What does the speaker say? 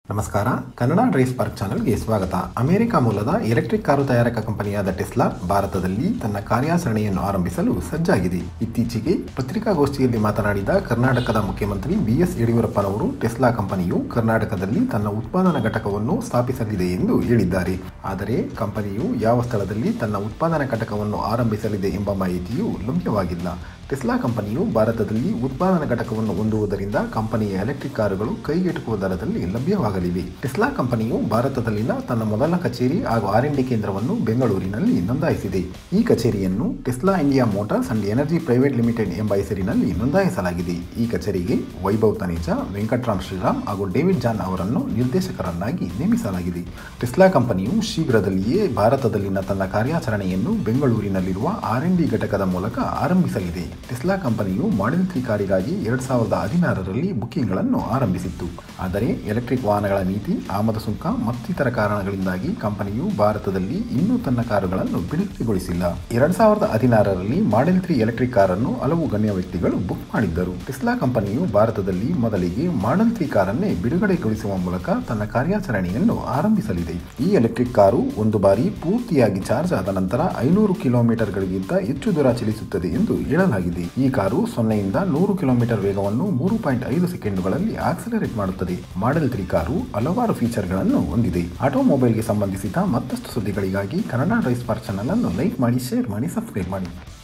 ನಮಸ್ಕಾರ Kannada drive park ಚಾನೆಲ್ಗೆ ಸ್ವಾಗತ ಅಮೆರಿಕ ಮೂಲದ ಎಲೆಕ್ಟ್ರಿಕ್ ಕಾರು ತಯಾರಕ ಕಂಪನಿಯಾದ ಟೆಸ್ಲಾ ಭಾರತದಲ್ಲಿ ತನ್ನ ಕಾರ್ಯಾಚರಣೆಯನ್ನು ಆರಂಭಿಸಲು ಸಜ್ಜಾಗಿದೆ ಇತ್ತೀಚೆಗೆ ಪತ್ರಿಕಾಗೋಷ್ಠಿಯಲ್ಲಿ ಮಾತನಾಡಿದ ಕರ್ನಾಟಕದ ಮುಖ್ಯಮಂತ್ರಿ ಬಿಎಸ್ ಯಡಿಯೂರಪ್ಪನವರು ಟೆಸ್ಲಾ ಕಂಪನಿಯು ಕರ್ನಾಟಕದಲ್ಲಿ ತನ್ನ ಉತ್ಪಾದನಾ ಘಟಕವನ್ನು ಸ್ಥಾಪಿಸಲಿದೆ ಎಂದು ಹೇಳಿದ್ದಾರೆ ಆದರೆ ಕಂಪನಿಯು ಯಾವ ಸ್ಥಳದಲ್ಲಿ ತನ್ನ ಉತ್ಪಾದನಾ ಘಟಕವನ್ನು ಆರಂಭಿಸಲಿದೆ ಎಂಬ ಮಾಹಿತಿಯು ಲಭ್ಯವಾಗಿಲ್ಲ ಟೆಸ್ಲಾ ಕಂಪನಿಯು ಭಾರತದಲ್ಲಿ ಉತ್ಪಾದನಾ ಘಟಕವನ್ನು ಹೊಂದುವುದರಿಂದ ಕಂಪನಿಯ ಎಲೆಕ್ಟ್ರಿಕ್ ಕಾರುಗಳು ಕೈಗೆಟುಕುವ ದರದಲ್ಲಿ ಲಭ್ಯವಾಗಲಿವೆ ಟೆಸ್ಲಾ ಕಂಪನಿಯು ಭಾರತದಲ್ಲಿನ ತನ್ನ ಮೊದಲ ಕಚೇರಿ ಹಾಗೂ ಆರ್ ಡಿ ಕೇಂದ್ರವನ್ನು ಬೆಂಗಳೂರಿನಲ್ಲಿ ನೋಂದಾಯಿಸಿದೆ ಈ ಕಚೇರಿಯನ್ನು Tesla India motors and energy private limited ಎಂಬ ಹೆಸರಿನಲ್ಲಿ ನೋಂದಾಯಿಸಲಾಗಿದೆ ಈ ಕಚೇರಿಗೆ ವೈಭವ್ ತನೇಜಾ ವೆಂಕಟ್ರಾಮ್ ಶ್ರೀರಾಮ್ ಹಾಗೂ ಡೇವಿಡ್ ಜಾನ್ ಅವರನ್ನು ನಿರ್ದೇಶಕರನ್ನಾಗಿ ನೇಮಿಸಲಾಗಿದೆ ಟೆಸ್ಲಾ ಕಂಪನಿಯು ಶೀಘ್ರದಲ್ಲಿಯೇ ಭಾರತದಲ್ಲಿನ ತನ್ನ ಕಾರ್ಯಾಚರಣೆಯನ್ನು ಬೆಂಗಳೂರಿನಲ್ಲಿರುವ ಆರ್ ಡಿ ಘಟಕದ ಮೂಲಕ ಆರಂಭಿಸಲಿದೆ ಟೆಸ್ಲಾ ಕಂಪನಿಯು ಮಾಡೆಲ್ ತ್ರೀ ಕಾರಿಗಾಗಿ ಎರಡ್ ಸಾವಿರದ ಹದಿನಾರರಲ್ಲಿ ಬುಕ್ಕಿಂಗ್ಗಳನ್ನು ಆರಂಭಿಸಿತ್ತು ಆದರೆ ಎಲೆಕ್ಟ್ರಿಕ್ ವಾಹನಗಳ ನೀತಿ ಆಮದು ಸುಂಕ ಮತ್ತಿತರ ಕಾರಣಗಳಿಂದಾಗಿ ಕಂಪನಿಯು ಭಾರತದಲ್ಲಿ ಇನ್ನೂ ತನ್ನ ಕಾರುಗಳನ್ನು ಬಿಡುಗಡೆಗೊಳಿಸಿಲ್ಲ ಎರಡ್ ಸಾವಿರದ ಹದಿನಾರರಲ್ಲಿ ಮಾಡೆಲ್ ತ್ರೀ ಎಲೆಕ್ಟ್ರಿಕ್ ಕಾರನ್ನು ಹಲವು ಗಣ್ಯ ವ್ಯಕ್ತಿಗಳು ಬುಕ್ ಮಾಡಿದ್ದರು ಟೆಸ್ಲಾ ಕಂಪನಿಯು ಭಾರತದಲ್ಲಿ ಮೊದಲಿಗೆ ಮಾಡೆಲ್ ತ್ರೀ ಕಾರನ್ನೇ ಬಿಡುಗಡೆಗೊಳಿಸುವ ಮೂಲಕ ತನ್ನ ಕಾರ್ಯಾಚರಣೆಯನ್ನು ಆರಂಭಿಸಲಿದೆ ಈ ಎಲೆಕ್ಟ್ರಿಕ್ ಕಾರು ಒಂದು ಬಾರಿ ಪೂರ್ತಿಯಾಗಿ ಚಾರ್ಜ್ ಆದ ನಂತರ ಐನೂರು ಕಿಲೋಮೀಟರ್ಗಳಿಗಿಂತ ಹೆಚ್ಚು ದೂರ ಚಲಿಸುತ್ತದೆ ಎಂದು ಹೇಳಲಾಗಿದೆ ಈ ಕಾರು ಸೊನ್ನೆಯಿಂದ ನೂರು ಕಿಲೋಮೀಟರ್ ವೇಗವನ್ನು ಮೂರು ಪಾಯಿಂಟ್ ಐದು ಸೆಕೆಂಡುಗಳಲ್ಲಿ ಆಕ್ಸಲರೇಟ್ ಮಾಡುತ್ತದೆ ಮಾಡೆಲ್ ತ್ರೀ ಕಾರು ಹಲವಾರು ಫೀಚರ್ಗಳನ್ನು ಹೊಂದಿದೆ ಆಟೋಮೊಬೈಲ್ಗೆ ಸಂಬಂಧಿಸಿದ ಮತ್ತಷ್ಟು ಸುದ್ದಿಗಳಿಗಾಗಿ ಕನ್ನಡ ಡ್ರೈವ್ ಸ್ಪಾರ್ಕ್ ಚಾನಲ್ ಅನ್ನು ಲೈಕ್ ಮಾಡಿ ಶೇರ್ ಮಾಡಿ ಸಬ್ಸ್ಕ್ರೈಬ್ ಮಾಡಿ